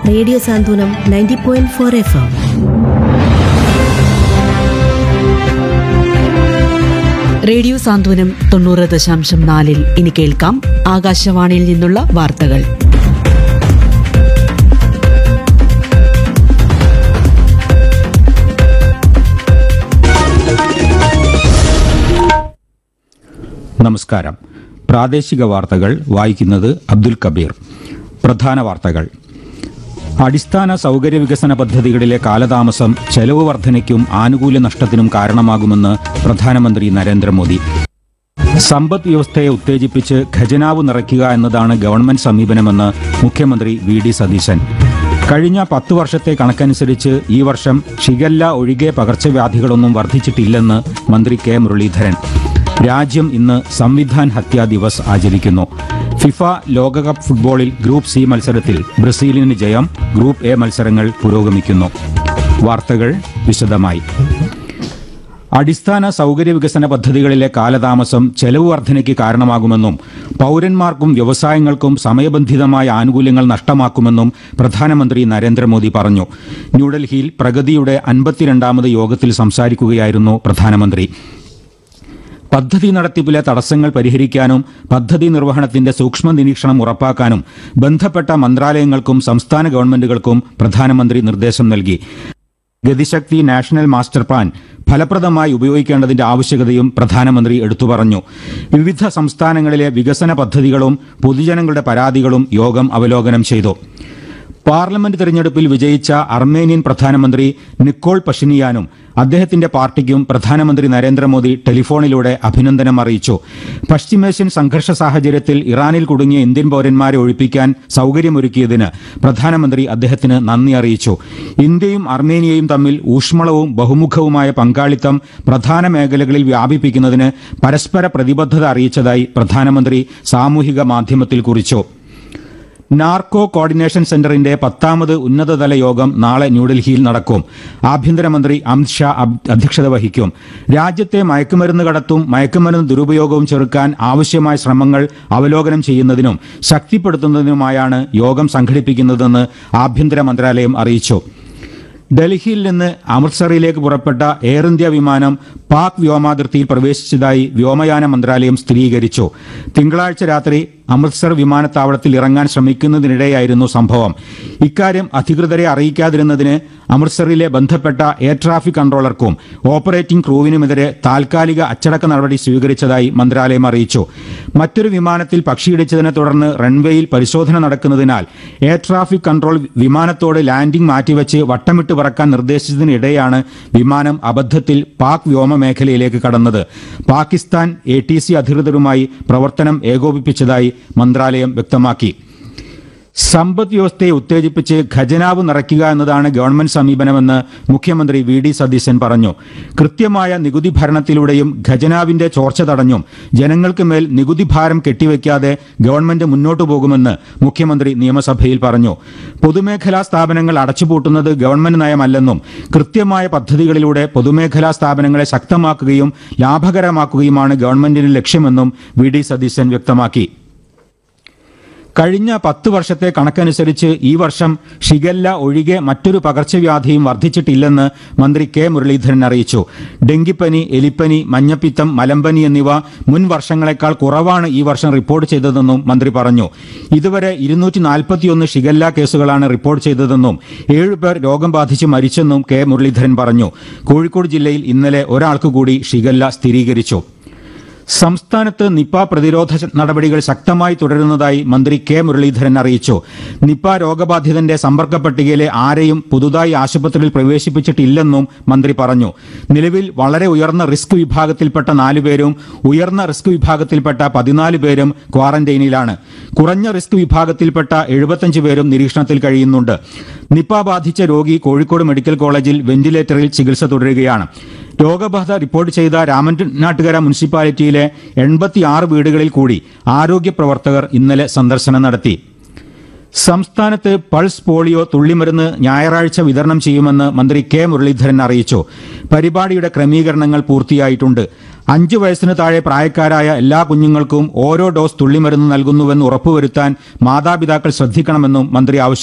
radio Santhwanam ninety point four F M radio Santhwanam തൊണ്ണൂറ് ദശാംശം നാലിൽ ഇനി കേൾക്കാം ആകാശവാണിയിൽ നിന്നുള്ള വാർത്തകൾ നമസ്കാരം പ്രാദേശിക വാർത്തകൾ വായിക്കുന്നത് അബ്ദുൽ കബീർ പ്രധാന വാർത്തകൾ അടിസ്ഥാന സൗകര്യ വികസന പദ്ധതികളിലെ കാലതാമസം ചെലവ് വർധനയ്ക്കും ആനുകൂല്യ നഷ്ടത്തിനും കാരണമാകുമെന്ന് പ്രധാനമന്ത്രി നരേന്ദ്രമോദി സമ്പദ് വ്യവസ്ഥയെ ഉത്തേജിപ്പിച്ച് ഖജനാവ് നിറയ്ക്കുക എന്നതാണ് ഗവൺമെന്റ് സമീപനമെന്ന് മുഖ്യമന്ത്രി വി ഡി സതീശൻ കഴിഞ്ഞ പത്ത് വർഷത്തെ കണക്കനുസരിച്ച് ഈ വർഷം ഷിഗല്ല ഒഴികെ പകർച്ചവ്യാധികളൊന്നും വർദ്ധിച്ചിട്ടില്ലെന്ന് മന്ത്രി കെ മുരളീധരൻ രാജ്യം ഇന്ന് സംവിധാൻ ഹത്യാ ദിവസ് ആചരിക്കുന്നു ഫിഫ ലോകകപ്പ് ഫുട്ബോളിൽ ഗ്രൂപ്പ് സി മത്സരത്തിൽ ബ്രസീലിന് ജയം ഗ്രൂപ്പ് എ മത്സരങ്ങൾ പുരോഗമിക്കുന്നു വാർത്തകൾ വിശദമായി അടിസ്ഥാന സൗകര്യ വികസന പദ്ധതികളിലെ കാലതാമസം ചെലവ് വർധനയ്ക്ക് കാരണമാകുമെന്നും പൌരന്മാർക്കും വ്യവസായങ്ങൾക്കും സമയബന്ധിതമായ ആനുകൂല്യങ്ങൾ നഷ്ടമാക്കുമെന്നും പ്രധാനമന്ത്രി നരേന്ദ്രമോദി പറഞ്ഞു ന്യൂഡൽഹിയിൽ പ്രഗതിയുടെ അൻപത്തിരണ്ടാമത് യോഗത്തിൽ സംസാരിക്കുകയായിരുന്നു പ്രധാനമന്ത്രി പദ്ധതി നടത്തിപ്പിലെ തടസ്സങ്ങൾ പരിഹരിക്കാനും പദ്ധതി നിർവഹണത്തിന്റെ സൂക്ഷ്മ നിരീക്ഷണം ഉറപ്പാക്കാനും ബന്ധപ്പെട്ട മന്ത്രാലയങ്ങൾക്കും സംസ്ഥാന ഗവൺമെന്റുകൾക്കും പ്രധാനമന്ത്രി നിർദ്ദേശം നൽകി ഗതിശക്തി നാഷണൽ മാസ്റ്റർ പ്ലാൻ ഫലപ്രദമായി ഉപയോഗിക്കേണ്ടതിന്റെ ആവശ്യകതയും പ്രധാനമന്ത്രി എടുത്തു പറഞ്ഞു വിവിധ സംസ്ഥാനങ്ങളിലെ വികസന പദ്ധതികളും പൊതുജനങ്ങളുടെ പരാതികളും യോഗം അവലോകനം ചെയ്തു പാർലമെന്റ് തെരഞ്ഞെടുപ്പിൽ വിജയിച്ച അർമേനിയൻ പ്രധാനമന്ത്രി നിക്കോൾ പഷിനിയാനും അദ്ദേഹത്തിന്റെ പാർട്ടിക്കും പ്രധാനമന്ത്രി നരേന്ദ്രമോദി ടെലിഫോണിലൂടെ അഭിനന്ദനം അറിയിച്ചു പശ്ചിമേഷ്യൻ സംഘർഷ സാഹചര്യത്തിൽ ഇറാനിൽ കുടുങ്ങിയ ഇന്ത്യൻ പൌരന്മാരെ ഒഴിപ്പിക്കാൻ സൌകര്യമൊരുക്കിയതിന് പ്രധാനമന്ത്രി അദ്ദേഹത്തിന് നന്ദി അറിയിച്ചു ഇന്ത്യയും അർമേനിയയും തമ്മിൽ ഊഷ്മളവും ബഹുമുഖവുമായ പങ്കാളിത്തം പ്രധാന മേഖലകളിൽ വ്യാപിപ്പിക്കുന്നതിന് പരസ്പര പ്രതിബദ്ധത അറിയിച്ചതായി പ്രധാനമന്ത്രി സാമൂഹിക മാധ്യമത്തിൽ കുറിച്ചു നാർക്കോ കോർഡിനേഷൻ സെന്ററിന്റെ പത്താമത് ഉന്നതതല യോഗം നാളെ ന്യൂഡൽഹിയിൽ നടക്കും ആഭ്യന്തരമന്ത്രി അമിത് ഷാ അബ്- അധ്യക്ഷത വഹിക്കും രാജ്യത്തെ മയക്കുമരുന്ന് കടത്തും മയക്കുമരുന്ന് ദുരുപയോഗവും ചെറുക്കാൻ ആവശ്യമായ ശ്രമങ്ങൾ അവലോകനം ചെയ്യുന്നതിനും ശക്തിപ്പെടുത്തുന്നതിനുമായാണ് യോഗം സംഘടിപ്പിക്കുന്നതെന്ന് ആഭ്യന്തര മന്ത്രാലയം അറിയിച്ചു ഡൽഹിയിൽ നിന്ന് അമൃത്സറിലേക്ക് പുറപ്പെട്ട എയർ ഇന്ത്യ വിമാനം പാക് വ്യോമാതിർത്തിയിൽ പ്രവേശിച്ചതായി വ്യോമയാന മന്ത്രാലയം സ്ഥിരീകരിച്ചു തിങ്കളാഴ്ച രാത്രി അമൃത്സർ വിമാനത്താവളത്തിൽ ഇറങ്ങാൻ ശ്രമിക്കുന്നതിനിടെയായിരുന്നു സംഭവം ഇക്കാര്യം അധികൃതരെ അറിയിക്കാതിരുന്നതിന് അമൃത്സറിലെ ബന്ധപ്പെട്ട എയർ ട്രാഫിക് കൺട്രോളർക്കും ഓപ്പറേറ്റിംഗ് ക്രൂവിനുമെതിരെ താൽക്കാലിക അച്ചടക്ക നടപടി സ്വീകരിച്ചതായി മന്ത്രാലയം അറിയിച്ചു മറ്റൊരു വിമാനത്തിൽ പക്ഷിയിടിച്ചതിനെ തുടർന്ന് റൺവേയിൽ പരിശോധന നടക്കുന്നതിനാൽ എയർ ട്രാഫിക് കൺട്രോൾ വിമാനത്തോട് ലാൻഡിംഗ് മാറ്റിവെച്ച് വട്ടമിട്ട് പറക്കാൻ നിർദ്ദേശിച്ചതിനിടെയാണ് വിമാനം അബദ്ധത്തിൽ പാക് വ്യോമ മേഖലയിലേക്ക് കടന്നത് പാകിസ്ഥാൻ എ ടി സി അധികൃതരുമായി പ്രവർത്തനം ഏകോപിപ്പിച്ചതായി മന്ത്രാലയം വ്യക്തമാക്കി സമ്പദ് വ്യവസ്ഥയെ ഉത്തേജിപ്പിച്ച് ഖജനാവ് നിറയ്ക്കുക എന്നതാണ് ഗവൺമെന്റ് സമീപനമെന്ന് മുഖ്യമന്ത്രി വി ഡി സതീശൻ പറഞ്ഞു കൃത്യമായ നികുതി ഭരണത്തിലൂടെയും ഖജനാവിന്റെ ചോർച്ച തടഞ്ഞും ജനങ്ങൾക്ക് മേൽ നികുതി ഭാരം കെട്ടിവെക്കാതെ ഗവൺമെന്റ് മുന്നോട്ടു പോകുമെന്ന് മുഖ്യമന്ത്രി നിയമസഭയിൽ പറഞ്ഞു പൊതുമേഖലാ സ്ഥാപനങ്ങൾ അടച്ചുപൂട്ടുന്നത് ഗവൺമെന്റ് നയമല്ലെന്നും കൃത്യമായ പദ്ധതികളിലൂടെ പൊതുമേഖലാ സ്ഥാപനങ്ങളെ ശക്തമാക്കുകയും ലാഭകരമാക്കുകയുമാണ് ഗവൺമെന്റിന്റെ ലക്ഷ്യമെന്നും വി ഡി സതീശൻ വ്യക്തമാക്കി കഴിഞ്ഞ പത്ത് വർഷത്തെ കണക്കനുസരിച്ച് ഈ വർഷം ഷിഗല്ല ഒഴികെ മറ്റൊരു പകർച്ചവ്യാധിയും വർദ്ധിച്ചിട്ടില്ലെന്ന് മന്ത്രി കെ മുരളീധരൻ അറിയിച്ചു ഡെങ്കിപ്പനി എലിപ്പനി മഞ്ഞപ്പിത്തം മലമ്പനി എന്നിവ മുൻ വർഷങ്ങളെക്കാൾ കുറവാണ് ഈ വർഷം റിപ്പോർട്ട് ചെയ്തതെന്നും മന്ത്രി പറഞ്ഞു ഇതുവരെ ഇരുന്നൂറ്റി നാൽപ്പത്തിയൊന്ന് ഷിഗല്ല കേസുകളാണ് റിപ്പോർട്ട് ചെയ്തതെന്നും ഏഴുപേർ രോഗം ബാധിച്ച് മരിച്ചെന്നും കെ മുരളീധരൻ പറഞ്ഞു കോഴിക്കോട് ജില്ലയിൽ ഇന്നലെ ഒരാൾക്ക് കൂടി ഷിഗല്ല സ്ഥിരീകരിച്ചു സംസ്ഥാനത്ത് നിപ പ്രതിരോധ നടപടികൾ ശക്തമായി തുടരുന്നതായി മന്ത്രി കെ മുരളീധരൻ അറിയിച്ചു നിപ രോഗബാധിതന്റെ സമ്പർക്ക പട്ടികയിലെ ആരെയും പുതുതായി ആശുപത്രിയിൽ പ്രവേശിപ്പിച്ചിട്ടില്ലെന്നും മന്ത്രി പറഞ്ഞു നിലവിൽ വളരെ ഉയർന്ന റിസ്ക് വിഭാഗത്തിൽപ്പെട്ട നാലുപേരും ഉയർന്ന റിസ്ക് വിഭാഗത്തിൽപ്പെട്ട പതിനാല് പേരും ക്വാറന്റൈനിലാണ് കുറഞ്ഞ റിസ്ക് വിഭാഗത്തിൽപ്പെട്ട എഴുപത്തഞ്ച് പേരും നിരീക്ഷണത്തിൽ കഴിയുന്നുണ്ട് നിപ ബാധിച്ച രോഗി കോഴിക്കോട് മെഡിക്കൽ കോളേജിൽ വെന്റിലേറ്ററിൽ ചികിത്സ തുടരുകയാണ് രോഗബാധ റിപ്പോർട്ട് ചെയ്ത രാമനാട്ടുകര മുനിസിപ്പാലിറ്റിയിലെ എൺപത്തിയാറ് വീടുകളിൽ കൂടി ആരോഗ്യ പ്രവർത്തകർ ഇന്നലെ സന്ദർശനം നടത്തി സംസ്ഥാനത്ത് പൾസ് പോളിയോ തുള്ളിമരുന്ന് ഞായറാഴ്ച വിതരണം ചെയ്യുമെന്ന് മന്ത്രി കെ മുരളീധരൻ അറിയിച്ചു പരിപാടിയുടെ ക്രമീകരണങ്ങൾ പൂർത്തിയായിട്ടുണ്ട് അഞ്ചു വയസ്സിന് താഴെ പ്രായക്കാരായ എല്ലാ കുഞ്ഞുങ്ങൾക്കും ഓരോ ഡോസ് തുള്ളിമരുന്ന് നൽകുന്നുവെന്ന് ഉറപ്പുവരുത്താൻ മാതാപിതാക്കൾ ശ്രദ്ധിക്കണമെന്നും മന്ത്രി ആവശ്യപ്പെട്ടു